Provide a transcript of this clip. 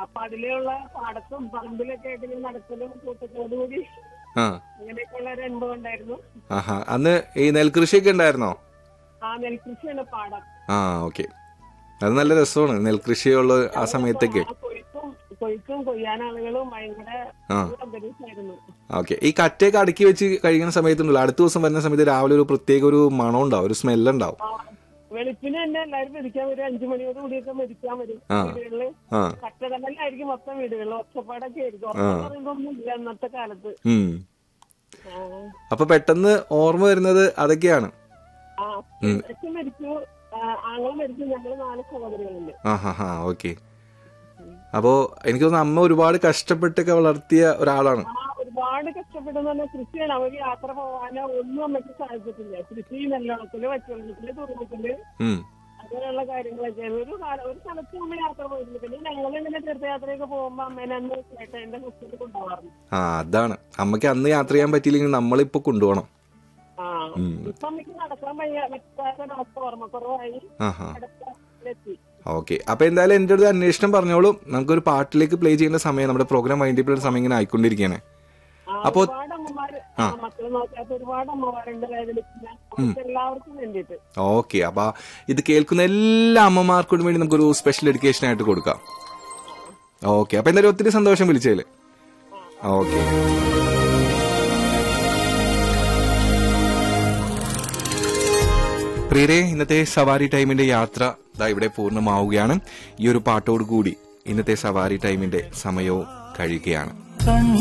അപ്പൊ അതിലുള്ള പാടത്തും പറമ്പിലൊക്കെ ആയിട്ട് ഇങ്ങനെ നടക്കലും കൂട്ടത്തോടുകൂടി ആ അങ്ങനെയൊക്കെയുള്ള ഒരു അനുഭവം ഉണ്ടായിരുന്നു ആഹാ അന്ന് ഈ നെൽകൃഷിയൊക്കെ ഉണ്ടായിരുന്നോ ആ നെൽകൃഷിയാണ് പാടം ആ ഓക്കെ അത് നല്ല രസമാണ് നെൽകൃഷിയുള്ള ആ സമയത്തൊക്കെ ആ കൊയ്ത്തും കൊയ്ത്തും കൊയ്യാൻ ആളുകളും ഭയങ്കര ആ. ഒരു അന്തരീക്ഷമായിരുന്നു ഓക്കെ ഈ കറ്റയൊക്കെ അടുക്കി വെച്ച് കഴിക്കുന്ന സമയത്തുണ്ടല്ലോ അടുത്ത ദിവസം വരുന്ന സമയത്ത് രാവിലെ ഒരു പ്രത്യേക ഒരു മണം ഉണ്ടാവും ഒരു സ്മെല്ല് ഉണ്ടാവും ആ, വെളുപ്പിന് തന്നെ എല്ലാവരും മെതിക്കാൻ വരും അഞ്ചു മണിയോട് കൂടിയൊക്കെ മെതിക്കാൻ വരും ആ. വീടുകളില് ആ കട്ടതല്ലായിരിക്കും മൊത്തം വീടുകളിൽ ഒച്ചപ്പാടൊക്കെ ആയിരിക്കും ഉറക്കം പറയുമ്പൊന്നും ഇല്ല അന്നത്തെ കാലത്ത് ഉം ആ. അപ്പൊ പെട്ടെന്ന് ഓർമ്മ വരുന്നത് അതൊക്കെയാണ് ആ അച്ഛൻ മരിച്ചു ആ, ആങ്ങളും മരിച്ചു ഞങ്ങള് നാല് സഹോദരികളുണ്ട് ആ ഹാ ഹാ ഓക്കെ അപ്പോ എനിക്ക് തോന്നുന്നു അമ്മ ഒരുപാട് കഷ്ടപ്പെട്ടൊക്കെ വളർത്തിയ ഒരാളാണ് ആ ഒരുപാട് കഷ്ടപ്പെട്ടെന്ന് പറഞ്ഞാൽ കൃഷിയാണ് അവര് യാത്ര പോകാനോ ഒന്നും അമ്മയ്ക്ക് സാധിച്ചിട്ടില്ല കൃഷി നെല്ലോണത്തില് വച്ചുവെള്ളത്തില് തുറമുഖത്തില് ഉം അങ്ങനെയുള്ള കാര്യങ്ങളൊക്കെ ഒരു കാലം ഒരു സ്ഥലത്ത് അമ്മ യാത്ര പോയിരുന്നു പിന്നെ ഞങ്ങൾ ഇങ്ങനെ തീർത്ഥയാത്രയൊക്കെ പോകുമ്പോ അമ്മേനെ അന്ന് ചേട്ടന്റെ കുട്ടികൾ കൊണ്ടുപോകാറുണ്ട് ആ അതാണ് അമ്മയ്ക്ക് അന്ന് യാത്ര ചെയ്യാൻ പറ്റിയില്ലെങ്കിൽ നമ്മളിപ്പോ കൊണ്ടുപോകണം ആ ഉം. ഇപ്പൊ അമ്മയ്ക്ക് നടക്കാൻ വയ്യ പറ്റാത്ത അവസ്ഥ ഓർമ്മക്കുറവായി ആ ഹാ കിടപ്പിലെത്തി ഓക്കെ അപ്പൊ എന്തായാലും എന്റെ ഒരു അന്വേഷണം പറഞ്ഞോളൂ നമുക്കൊരു പാട്ടിലേക്ക് പ്ലേ ചെയ്യേണ്ട സമയം നമ്മുടെ പ്രോഗ്രാം വൈകിട്ട് സമയം ഇങ്ങനെ ആയിക്കൊണ്ടിരിക്കുകയാണ് ആ, അപ്പൊ- ഒരുപാട് അമ്മമാര് ആ, മക്കളെ നോക്കാത്ത ഒരുപാട് അമ്മമാരുണ്ട് വേദനിക്കുന്ന അവർക്ക് എല്ലാവർക്കും വേണ്ടിയിട്ട് ഓക്കെ അപ്പൊ ഇത് കേൾക്കുന്ന എല്ലാ അമ്മമാർക്കും വേണ്ടി നമുക്കൊരു സ്പെഷ്യൽ എഡ്യൂക്കേഷൻ ആയിട്ട് കൊടുക്കാം ഓക്കെ അപ്പൊ എന്തായാലും ഒത്തിരി സന്തോഷം വിളിച്ചതില് ഓക്കെ പ്രിയരെ ഇന്നത്തെ സവാരി ടൈമിന്റെ യാത്ര ദാ ഇവിടെ പൂർണ്ണമാവുകയാണ് ഈ ഒരു പാട്ടോട് കൂടി ഇന്നത്തെ സവാരി ടൈമിന്റെ സമയവും കഴിയുകയാണ്